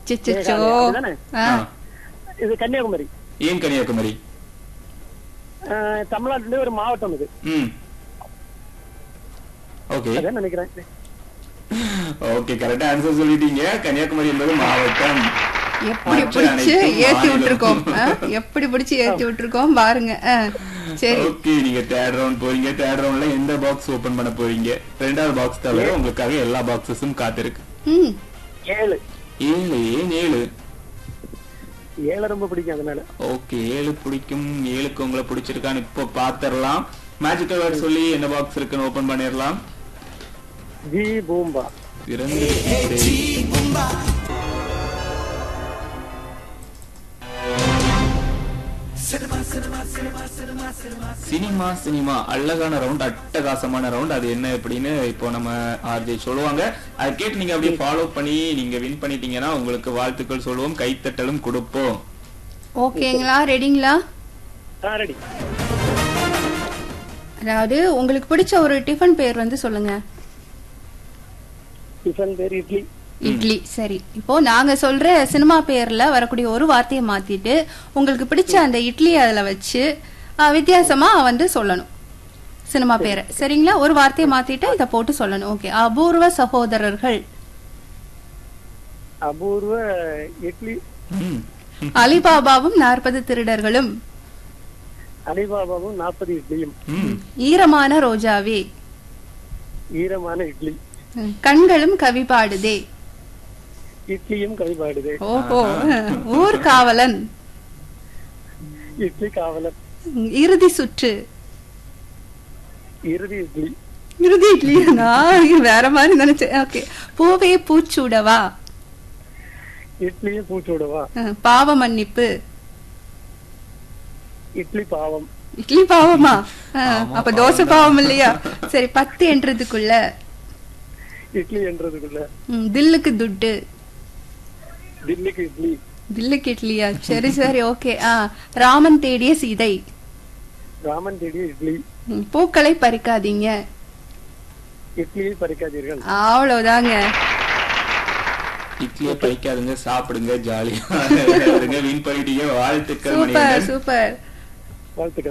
அச்சச்சோ மேகாலயா, அப்படிதானே? ஆ, ஆ. இது கன்னியாகுமரி ஏன் கன்னியாகுமரி அஹ், தமிழ்நாட்டுல ஒரு மாவட்டம் இது ம் ஓகே அதான் நினைக்கிறேன் ஓகே கரெக்டா ஆன்சர் சொல்லிட்டீங்க கன்னியாகுமரி என்பது மாவட்டம் எப்படி மற்ற பிடிச்சு அனைத்தும் ஏத்தி மாநிலம். விட்டுருக்கோம் ஆ, எப்படி பிடிச்சு ஏத்தி விட்டுருக்கோம் பாருங்க ஆ, சரி ஓகே நீங்க தேர்ட் ரவுண்ட் போறீங்க தேர்ட் ரவுண்ட்ல எந்த பாக்ஸ் ஓபன் பண்ண போறீங்க ரெண்டாவது பாக்ஸ் தவிர உங்களுக்காக எல்லா பாக்ஸஸும் காத்திருக்கு ம் ஏழு ஏழு ஏன் ஏழு ஏழை ரொம்ப பிடிக்கும் அதனால ஓகே ஏழு பிடிக்கும் ஏழுக்கு உங்களை பிடிச்சிருக்கான்னு இப்போ பாத்திரலாம் மேஜிக்கல் வேர்ட் சொல்லி என்ன பாக்ஸ் இருக்குன்னு ஓபன் பண்ணிடலாம் ஜி பூம்பா திறந்து சரி. சினிமா சினிமா அழகான ரவுண்ட் அட்டகாசமான ரவுண்ட் அது என்ன எப்படின்னு இப்போ நம்ம ஆர்ஜே சொல்லுவாங்க அதை கேட்டு நீங்க அப்படியே ஃபாலோ பண்ணி நீங்க வின் பண்ணிட்டீங்கன்னா உங்களுக்கு வாழ்த்துக்கள் சொல்லுவோம் கைத்தட்டலும் கொடுப்போம் ஓகேங்களா ரெடிங்களா ஆ ரெடி அதாவது உங்களுக்கு பிடிச்ச ஒரு டிஃபன் பேர் வந்து சொல்லுங்க டிஃபன் பேர் இட்லி இட்லி சரி இப்போ நாங்க சொல்ற சினிமா பேர்ல வரக்கூடிய ஒரு வார்த்தையை மாத்திட்டு உங்களுக்கு பிடிச்ச அந்த இட்லி அதுல வச்சு ஆ, வித்தியாசமா வந்து சொல்லணும் சினிமா பேரை சரிங்களா ஒரு வார்த்தையை மாத்திட்டு இத போட்டு சொல்லணும் ஓகே அபூர்வ சகோதரர்கள் அபூர்வ இட்லி ம். அலிபாபாவும் நாற்பது திருடர்களும் அலிபாபாவும் நாற்பது இட்லியும் ம். ஈரமான ரோஜாவே ஈரமான இட்லி ம், கண்களும் கவி பாடுதே இட்லியும் கைபாடுது ஓஹோ ஊர் காவலன் இட்லி காவலர் ம், இறுதி சுற்று இறுதி இட்லி இறுதி இட்லியா வேற மாதிரி நினைச்சேன் ஓகே பூவே பூச்சூடவா இட்லியும் பூச்சோடுவா அஹ், பாவ மன்னிப்பு இட்லி பாவம் இட்லி பாவமா அஹ், ஆமா, அப்ப தோசை பாவம் இல்லையா சரி பத்து என்றதுக்குள்ள இட்லி என்றதுக்குள்ள ம், தில்லுக்கு துட்டு தில்லிக்கு இட்லி தில்லுக்கு இட்லியா சரி சரி ஓகே ஆ ராமன் தேடிய சீதை ராமன் தேடிய இட்லி ம், பூக்களை பறிக்காதீங்க இட்லியை பறிக்காதீர்கள் அவ்வளவுதாங்க இட்லியை பறிக்காதுங்க சாப்பிடுங்க ஜாலியா இருங்க வின் பண்ணிட்டீங்க வாழ்த்துக்கள் சூப்பர் மணிகண்டன் சூப்பர் வாழ்த்துக்கள்